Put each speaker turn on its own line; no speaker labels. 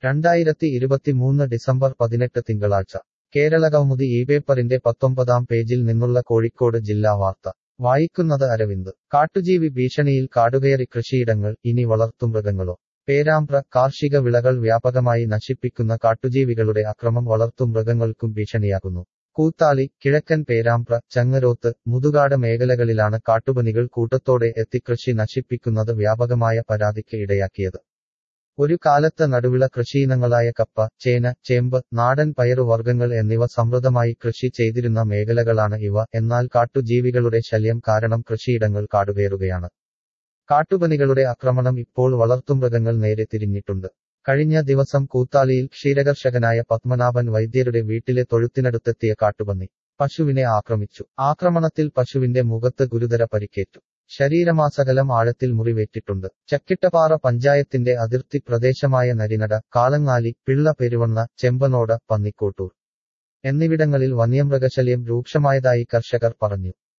രണ്ടായിരത്തി ഇരുപത്തിമൂന്ന് ഡിസംബർ പതിനെട്ട് തിങ്കളാഴ്ച കേരളകൗമുദി ഈ പേപ്പറിന്റെ പത്തൊമ്പതാം പേജിൽ നിന്നുള്ള കോഴിക്കോട് ജില്ലാ വാർത്ത വായിക്കുന്നത് അരവിന്ദ് കാട്ടുജീവി ഭീഷണിയിൽ കാടുകയറി കൃഷിയിടങ്ങൾ ഇനി വളർത്തുമൃഗങ്ങളോ പേരാമ്പ്ര കാർഷിക വിളകൾ വ്യാപകമായി നശിപ്പിക്കുന്ന കാട്ടുജീവികളുടെ അക്രമം വളർത്തുമൃഗങ്ങൾക്കും ഭീഷണിയാകുന്നു കൂത്താളി കിഴക്കൻ പേരാമ്പ്ര ചങ്ങരോത്ത് മുതുകാട് മേഖലകളിലാണ് കാട്ടുപനികൾ കൂട്ടത്തോടെ എത്തി കൃഷി നശിപ്പിക്കുന്നത് വ്യാപകമായ പരാതിക്ക് ഇടയാക്കിയത് ഒരു കാലത്ത് നടുവിള കൃഷിയിനങ്ങളായ കപ്പ ചേന ചേമ്പ് നാടൻ പയറുവർഗ്ഗങ്ങൾ എന്നിവ സമൃദ്ധമായി കൃഷി ചെയ്തിരുന്ന മേഖലകളാണ് ഇവ എന്നാൽ കാട്ടുജീവികളുടെ ശല്യം കാരണം കൃഷിയിടങ്ങൾ കാടുകയറുകയാണ് കാട്ടുപനികളുടെ ആക്രമണം ഇപ്പോൾ വളർത്തുമൃഗങ്ങൾ നേരെ തിരിഞ്ഞിട്ടുണ്ട് കഴിഞ്ഞ ദിവസം കൂത്താലിയിൽ ക്ഷീരകർഷകനായ പത്മനാഭൻ വൈദ്യരുടെ വീട്ടിലെ തൊഴുത്തിനടുത്തെത്തിയ കാട്ടുപന്നി പശുവിനെ ആക്രമിച്ചു ആക്രമണത്തിൽ പശുവിന്റെ മുഖത്ത് ഗുരുതര പരിക്കേറ്റു ശരീരമാസകലം ആഴത്തിൽ മുറിവേറ്റിട്ടുണ്ട് ചക്കിട്ടപ്പാറ പഞ്ചായത്തിന്റെ അതിർത്തി പ്രദേശമായ നരിനട കാളങ്ങാലി പിള്ള പെരുവണ്ണ ചെമ്പനോട് പന്നിക്കോട്ടൂർ എന്നിവിടങ്ങളിൽ വന്യമൃഗശല്യം രൂക്ഷമായതായി കർഷകർ പറഞ്ഞു